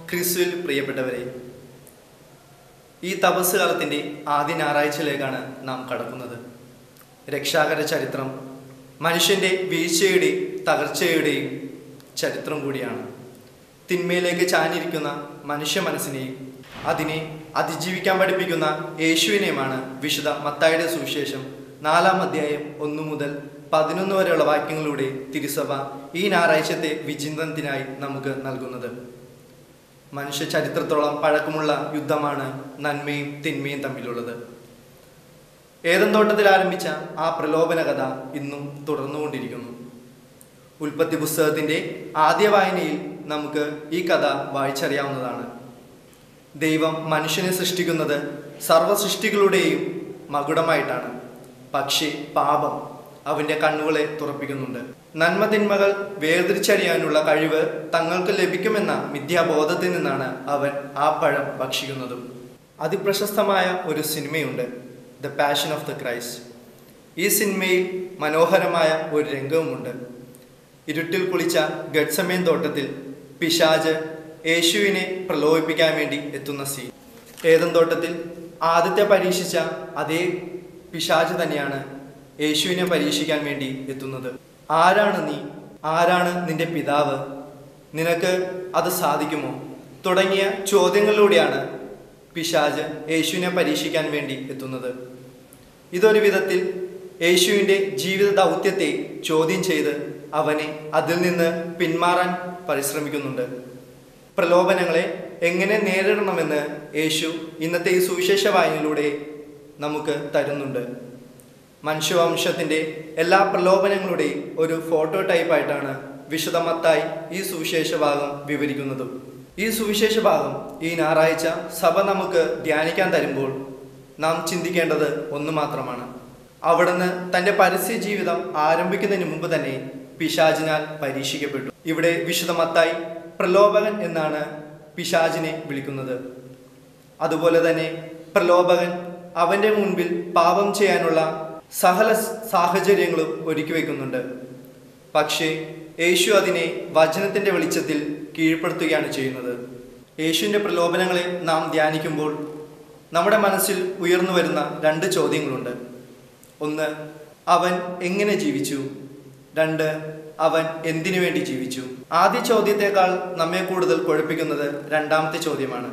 ക്രിസ്തുവിൽ പ്രിയപ്പെട്ടവരെ ഈ തപസ് കാലത്തിൻ്റെ ആദ്യ ഞായറാഴ്ചയിലേക്കാണ് നാം കടക്കുന്നത് രക്ഷാകര ചരിത്രം മനുഷ്യൻ്റെ വീഴ്ചയുടെയും തകർച്ചയുടെയും ചരിത്രം കൂടിയാണ് തിന്മയിലേക്ക് ചാഞ്ഞിരിക്കുന്ന മനുഷ്യ മനസ്സിനെയും അതിനെ അതിജീവിക്കാൻ പഠിപ്പിക്കുന്ന യേശുവിനെയുമാണ് വിശുദ്ധ മത്തായുടെ സുവിശേഷം നാലാം അധ്യായം ഒന്നു മുതൽ പതിനൊന്ന് വരെയുള്ള വാക്യങ്ങളിലൂടെ തിരുസഭ ഈ ഞായറാഴ്ചത്തെ വിചിന്തനത്തിനായി നമുക്ക് നൽകുന്നത് മനുഷ്യ ചരിത്രത്തോളം പഴക്കമുള്ള യുദ്ധമാണ് നന്മയും തിന്മയും തമ്മിലുള്ളത് ഏതൻ തോട്ടത്തിൽ ആരംഭിച്ച ആ പ്രലോഭന കഥ ഇന്നും തുടർന്നുകൊണ്ടിരിക്കുന്നു ഉൽപ്പത്തി പുസ്തകത്തിന്റെ ആദ്യ വായനയിൽ നമുക്ക് ഈ കഥ വായിച്ചറിയാവുന്നതാണ് ദൈവം മനുഷ്യനെ സൃഷ്ടിക്കുന്നത് സർവ്വ സൃഷ്ടികളുടെയും മകുടമായിട്ടാണ് പക്ഷേ പാപം അവന്റെ കണ്ണുകളെ തുറപ്പിക്കുന്നുണ്ട് നന്മ തിന്മകൾ വേർതിരിച്ചറിയാനുള്ള കഴിവ് തങ്ങൾക്ക് ലഭിക്കുമെന്ന മിഥ്യാബോധത്തിൽ നിന്നാണ് അവൻ ആ പഴം ഭക്ഷിക്കുന്നതും അതിപ്രശസ്തമായ ഒരു സിനിമയുണ്ട് the passion of the Christ ഈ സിനിമയിൽ മനോഹരമായ ഒരു രംഗവുമുണ്ട് ഇരുട്ടിൽ കുളിച്ച ഗഡ്സമേൻ തോട്ടത്തിൽ പിശാജ് യേശുവിനെ പ്രലോഭിപ്പിക്കാൻ വേണ്ടി എത്തുന്ന സീൻ ഏതൻ തോട്ടത്തിൽ ആദ്യത്തെ പരീക്ഷിച്ച അതേ പിശാജ് തന്നെയാണ് യേശുവിനെ പരീക്ഷിക്കാൻ വേണ്ടി എത്തുന്നത് ആരാണ് നീ ആരാണ് നിന്റെ പിതാവ് നിനക്ക് അത് സാധിക്കുമോ തുടങ്ങിയ ചോദ്യങ്ങളിലൂടെയാണ് പിശാജ് യേശുവിനെ പരീക്ഷിക്കാൻ വേണ്ടി എത്തുന്നത് ഇതൊരു വിധത്തിൽ യേശുവിൻ്റെ ജീവിത ദൗത്യത്തെ ചോദ്യം ചെയ്ത് അവനെ അതിൽ നിന്ന് പിന്മാറാൻ പരിശ്രമിക്കുന്നുണ്ട് പ്രലോഭനങ്ങളെ എങ്ങനെ നേരിടണമെന്ന് യേശു ഇന്നത്തെ ഈ സുവിശേഷ വായനയിലൂടെ നമുക്ക് തരുന്നുണ്ട് മനുഷ്യവംശത്തിൻ്റെ എല്ലാ പ്രലോഭനങ്ങളുടെയും ഒരു ഫോട്ടോ ടൈപ്പായിട്ടാണ് വിശുദ്ധമത്തായി ഈ സുവിശേഷ ഭാഗം വിവരിക്കുന്നതും ഈ സുവിശേഷ ഭാഗം ഈ ഞായറാഴ്ച സഭ നമുക്ക് ധ്യാനിക്കാൻ തരുമ്പോൾ നാം ചിന്തിക്കേണ്ടത് ഒന്ന് മാത്രമാണ് അവിടുന്ന് തൻ്റെ പരസ്യ ജീവിതം ആരംഭിക്കുന്നതിന് മുമ്പ് തന്നെ പിശാചിനാൽ പരീക്ഷിക്കപ്പെട്ടു ഇവിടെ വിശുദ്ധമത്തായി പ്രലോഭകൻ എന്നാണ് പിശാചിനെ വിളിക്കുന്നത് അതുപോലെ തന്നെ പ്രലോഭകൻ അവൻ്റെ മുൻപിൽ പാപം ചെയ്യാനുള്ള സകല സാഹചര്യങ്ങളും ഒരുക്കി വയ്ക്കുന്നുണ്ട് പക്ഷേ യേശു അതിനെ വചനത്തിൻ്റെ വെളിച്ചത്തിൽ കീഴ്പ്പെടുത്തുകയാണ് ചെയ്യുന്നത് യേശുവിൻ്റെ പ്രലോഭനങ്ങളെ നാം ധ്യാനിക്കുമ്പോൾ നമ്മുടെ മനസ്സിൽ ഉയർന്നു വരുന്ന രണ്ട് ചോദ്യങ്ങളുണ്ട് ഒന്ന് അവൻ എങ്ങനെ ജീവിച്ചു രണ്ട് അവൻ എന്തിനു വേണ്ടി ജീവിച്ചു ആദ്യ ചോദ്യത്തെക്കാൾ നമ്മെ കൂടുതൽ കുഴപ്പിക്കുന്നത് രണ്ടാമത്തെ ചോദ്യമാണ്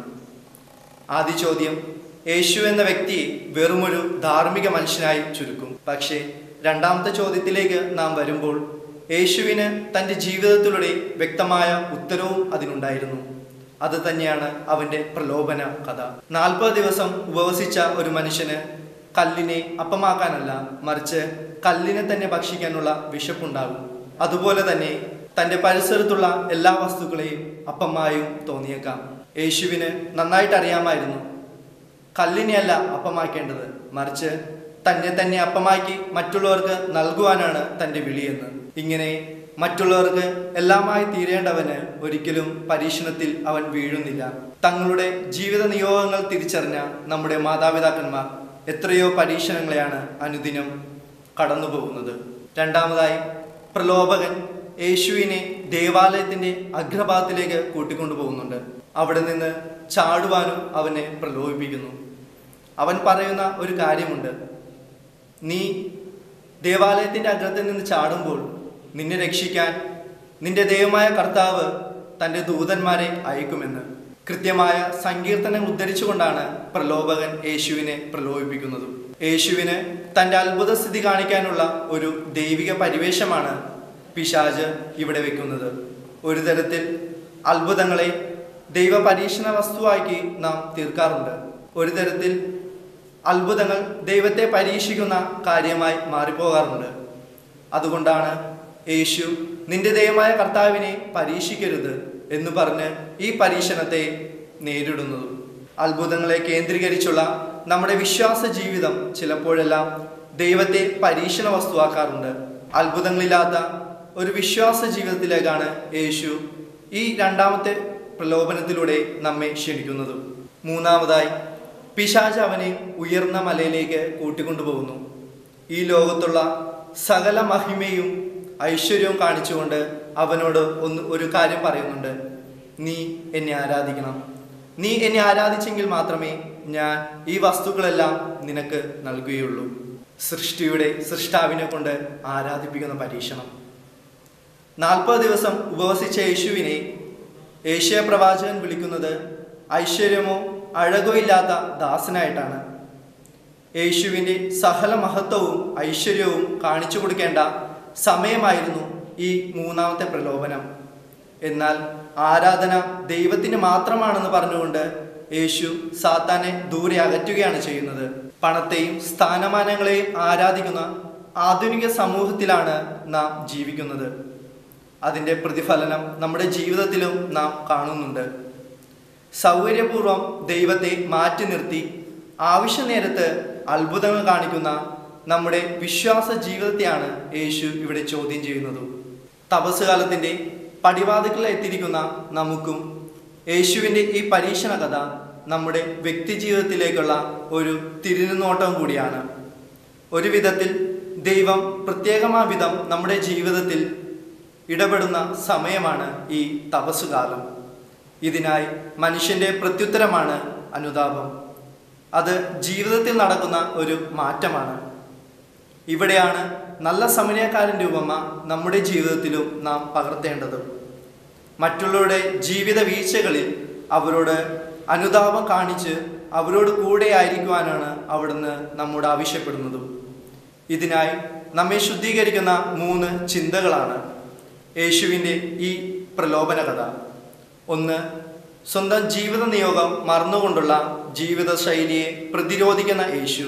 ആദ്യ ചോദ്യം യേശു എന്ന വ്യക്തിയെ വെറുമൊരു ധാർമ്മിക മനുഷ്യനായി ചുരുക്കും പക്ഷേ രണ്ടാമത്തെ ചോദ്യത്തിലേക്ക് നാം വരുമ്പോൾ യേശുവിന് തൻ്റെ ജീവിതത്തിലൂടെ വ്യക്തമായ ഉത്തരവും അതിനുണ്ടായിരുന്നു അത് തന്നെയാണ് അവൻ്റെ പ്രലോഭന കഥ നാൽപ്പത് ദിവസം ഉപവസിച്ച ഒരു മനുഷ്യന് കല്ലിനെ അപ്പമാക്കാനല്ല മറിച്ച് കല്ലിനെ തന്നെ ഭക്ഷിക്കാനുള്ള വിശപ്പുണ്ടാകും അതുപോലെ തന്നെ തൻ്റെ പരിസരത്തുള്ള എല്ലാ വസ്തുക്കളെയും അപ്പമായും തോന്നിയേക്കാം യേശുവിന് നന്നായിട്ട് അറിയാമായിരുന്നു കല്ലിനെയല്ല അപ്പമാക്കേണ്ടത് മറിച്ച് തന്നെ തന്നെ അപ്പമാക്കി മറ്റുള്ളവർക്ക് നൽകുവാനാണ് തൻ്റെ വിളിയെന്ന് ഇങ്ങനെ മറ്റുള്ളവർക്ക് എല്ലാമായി തീരേണ്ടവന് ഒരിക്കലും പരീക്ഷണത്തിൽ അവൻ വീഴുന്നില്ല തങ്ങളുടെ ജീവിത നിയോഗങ്ങൾ തിരിച്ചറിഞ്ഞ നമ്മുടെ മാതാപിതാക്കന്മാർ എത്രയോ പരീക്ഷണങ്ങളെയാണ് അനുദിനം കടന്നു പോകുന്നത് രണ്ടാമതായി പ്രലോഭകൻ യേശുവിനെ ദേവാലയത്തിന്റെ അഗ്രഭാഗത്തിലേക്ക് കൂട്ടിക്കൊണ്ടു പോകുന്നുണ്ട് അവിടെ നിന്ന് ചാടുവാനും അവനെ പ്രലോഭിപ്പിക്കുന്നു അവൻ പറയുന്ന ഒരു കാര്യമുണ്ട് നീ ദേവാലയത്തിന്റെ അഗ്രത്തിൽ നിന്ന് ചാടുമ്പോൾ നിന്നെ രക്ഷിക്കാൻ നിന്റെ ദൈവമായ കർത്താവ് തൻ്റെ ദൂതന്മാരെ അയക്കുമെന്ന് കൃത്യമായ സങ്കീർത്തനങ്ങൾ ഉദ്ധരിച്ചുകൊണ്ടാണ് പ്രലോഭകൻ യേശുവിനെ പ്രലോഭിപ്പിക്കുന്നതും യേശുവിന് തൻ്റെ അത്ഭുത സ്ഥിതി കാണിക്കാനുള്ള ഒരു ദൈവിക പരിവേഷമാണ് പിശാജ് ഇവിടെ വെക്കുന്നത് ഒരു തരത്തിൽ അത്ഭുതങ്ങളെ ദൈവ പരീക്ഷണ വസ്തുവാക്കി നാം തീർക്കാറുണ്ട് ഒരു തരത്തിൽ അത്ഭുതങ്ങൾ ദൈവത്തെ പരീക്ഷിക്കുന്ന കാര്യമായി മാറിപ്പോകാറുണ്ട് അതുകൊണ്ടാണ് യേശു നിന്റെ ദൈവമായ കർത്താവിനെ പരീക്ഷിക്കരുത് എന്ന് പറഞ്ഞ് ഈ പരീക്ഷണത്തെ നേരിടുന്നതും അത്ഭുതങ്ങളെ കേന്ദ്രീകരിച്ചുള്ള നമ്മുടെ വിശ്വാസ ജീവിതം ചിലപ്പോഴെല്ലാം ദൈവത്തെ പരീക്ഷണ വസ്തുവാക്കാറുണ്ട് അത്ഭുതങ്ങളില്ലാത്ത ഒരു വിശ്വാസ ജീവിതത്തിലേക്കാണ് യേശു ഈ രണ്ടാമത്തെ പ്രലോഭനത്തിലൂടെ നമ്മെ ക്ഷണിക്കുന്നതും മൂന്നാമതായി പിശാച് അവനെ ഉയർന്ന മലയിലേക്ക് കൂട്ടിക്കൊണ്ടുപോകുന്നു ഈ ലോകത്തുള്ള സകല മഹിമയും ഐശ്വര്യവും കാണിച്ചുകൊണ്ട് അവനോട് ഒന്ന് ഒരു കാര്യം പറയുന്നുണ്ട് നീ എന്നെ ആരാധിക്കണം നീ എന്നെ ആരാധിച്ചെങ്കിൽ മാത്രമേ ഞാൻ ഈ വസ്തുക്കളെല്ലാം നിനക്ക് നൽകുകയുള്ളൂ സൃഷ്ടിയുടെ സൃഷ്ടാവിനെ കൊണ്ട് ആരാധിപ്പിക്കുന്ന പരീക്ഷണം നാൽപ്പത് ദിവസം ഉപവസിച്ച യേശുവിനെ ഏഷ്യ പ്രവാചകൻ വിളിക്കുന്നത് ഐശ്വര്യമോ അഴകോ ഇല്ലാത്ത ദാസനായിട്ടാണ് യേശുവിൻ്റെ സകല മഹത്വവും ഐശ്വര്യവും കാണിച്ചു കൊടുക്കേണ്ട സമയമായിരുന്നു ഈ മൂന്നാമത്തെ പ്രലോഭനം എന്നാൽ ആരാധന ദൈവത്തിന് മാത്രമാണെന്ന് പറഞ്ഞുകൊണ്ട് യേശു സാത്താനെ ദൂരെ അകറ്റുകയാണ് ചെയ്യുന്നത് പണത്തെയും സ്ഥാനമാനങ്ങളെയും ആരാധിക്കുന്ന ആധുനിക സമൂഹത്തിലാണ് നാം ജീവിക്കുന്നത് അതിൻ്റെ പ്രതിഫലനം നമ്മുടെ ജീവിതത്തിലും നാം കാണുന്നുണ്ട് സൗകര്യപൂർവം ദൈവത്തെ മാറ്റി നിർത്തി ആവശ്യ നേരത്ത് അത്ഭുതങ്ങൾ കാണിക്കുന്ന നമ്മുടെ വിശ്വാസ ജീവിതത്തെയാണ് യേശു ഇവിടെ ചോദ്യം ചെയ്യുന്നത് തപസ് കാലത്തിൻ്റെ പടിവാതിക്കൽ എത്തിയിരിക്കുന്ന നമുക്കും യേശുവിൻ്റെ ഈ പരീക്ഷണ കഥ നമ്മുടെ വ്യക്തി ജീവിതത്തിലേക്കുള്ള ഒരു തിരിഞ്ഞുനോട്ടം കൂടിയാണ് ഒരു വിധത്തിൽ ദൈവം പ്രത്യേകമായ വിധം നമ്മുടെ ജീവിതത്തിൽ ഇടപെടുന്ന സമയമാണ് ഈ തപസ്സുകാലം ഇതിനായി മനുഷ്യൻ്റെ പ്രത്യുത്തരമാണ് അനുതാപം അത് ജീവിതത്തിൽ നടക്കുന്ന ഒരു മാറ്റമാണ് ഇവിടെയാണ് നല്ല സമരക്കാരൻ്റെ ഉപമ നമ്മുടെ ജീവിതത്തിലും നാം പകർത്തേണ്ടത് മറ്റുള്ളവരുടെ ജീവിത വീഴ്ചകളിൽ അവരോട് അനുതാപം കാണിച്ച് അവരോട് കൂടെ ആയിരിക്കുവാനാണ് അവിടുന്ന് നമ്മോട് ആവശ്യപ്പെടുന്നതും ഇതിനായി നമ്മെ ശുദ്ധീകരിക്കുന്ന മൂന്ന് ചിന്തകളാണ് യേശുവിൻ്റെ ഈ പ്രലോഭന കഥ ഒന്ന് സ്വന്തം ജീവിത നിയോഗം മറന്നുകൊണ്ടുള്ള ജീവിത ശൈലിയെ പ്രതിരോധിക്കുന്ന യേശു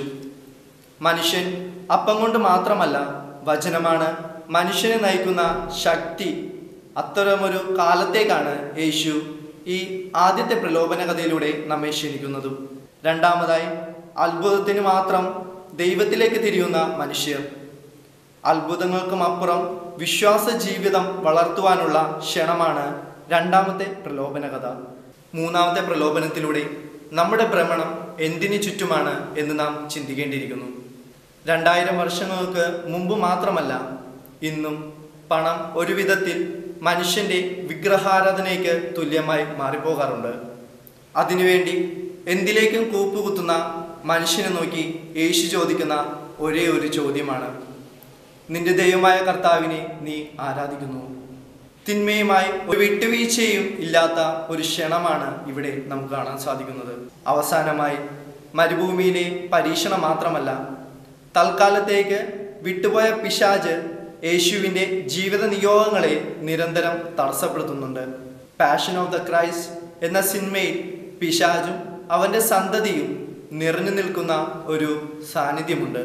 മനുഷ്യൻ അപ്പം കൊണ്ട് മാത്രമല്ല വചനമാണ് മനുഷ്യനെ നയിക്കുന്ന ശക്തി അത്തരമൊരു കാലത്തേക്കാണ് യേശു ഈ ആദ്യത്തെ പ്രലോഭന കഥയിലൂടെ നമ്മെ ക്ഷണിക്കുന്നതും രണ്ടാമതായി അത്ഭുതത്തിന് മാത്രം ദൈവത്തിലേക്ക് തിരിയുന്ന മനുഷ്യർ അത്ഭുതങ്ങൾക്കും അപ്പുറം വിശ്വാസ ജീവിതം വളർത്തുവാനുള്ള ക്ഷണമാണ് രണ്ടാമത്തെ പ്രലോഭന കഥ മൂന്നാമത്തെ പ്രലോഭനത്തിലൂടെ നമ്മുടെ ഭ്രമണം എന്തിനു ചുറ്റുമാണ് എന്ന് നാം ചിന്തിക്കേണ്ടിയിരിക്കുന്നു രണ്ടായിരം വർഷങ്ങൾക്ക് മുമ്പ് മാത്രമല്ല ഇന്നും പണം ഒരു വിധത്തിൽ മനുഷ്യൻ്റെ വിഗ്രഹാരാധനയ്ക്ക് തുല്യമായി മാറിപ്പോകാറുണ്ട് അതിനുവേണ്ടി എന്തിലേക്കും കൂപ്പുകുത്തുന്ന മനുഷ്യനെ നോക്കി യേശു ചോദിക്കുന്ന ഒരേ ഒരു ചോദ്യമാണ് നിന്റെ ദൈവമായ കർത്താവിനെ നീ ആരാധിക്കുന്നു തിന്മയുമായി ഒരു വിട്ടുവീഴ്ചയും ഇല്ലാത്ത ഒരു ക്ഷണമാണ് ഇവിടെ നമുക്ക് കാണാൻ സാധിക്കുന്നത് അവസാനമായി മരുഭൂമിയിലെ പരീക്ഷണം മാത്രമല്ല തൽക്കാലത്തേക്ക് വിട്ടുപോയ പിശാജ് യേശുവിൻ്റെ ജീവിത നിയോഗങ്ങളെ നിരന്തരം തടസ്സപ്പെടുത്തുന്നുണ്ട് പാഷൻ ഓഫ് ദ ക്രൈസ്റ്റ് എന്ന സിനിമയിൽ പിശാജും അവൻ്റെ സന്തതിയും നിറഞ്ഞു നിൽക്കുന്ന ഒരു സാന്നിധ്യമുണ്ട്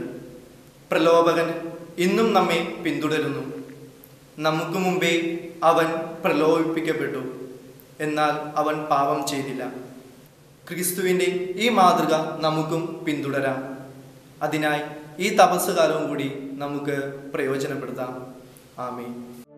പ്രലോഭകൻ ഇന്നും നമ്മെ പിന്തുടരുന്നു നമുക്ക് മുമ്പേ അവൻ പ്രലോഭിപ്പിക്കപ്പെട്ടു എന്നാൽ അവൻ പാപം ചെയ്തില്ല ക്രിസ്തുവിൻ്റെ ഈ മാതൃക നമുക്കും പിന്തുടരാം അതിനായി ഈ തപസ്സുകാലവും കൂടി നമുക്ക് പ്രയോജനപ്പെടുത്താം ആമേ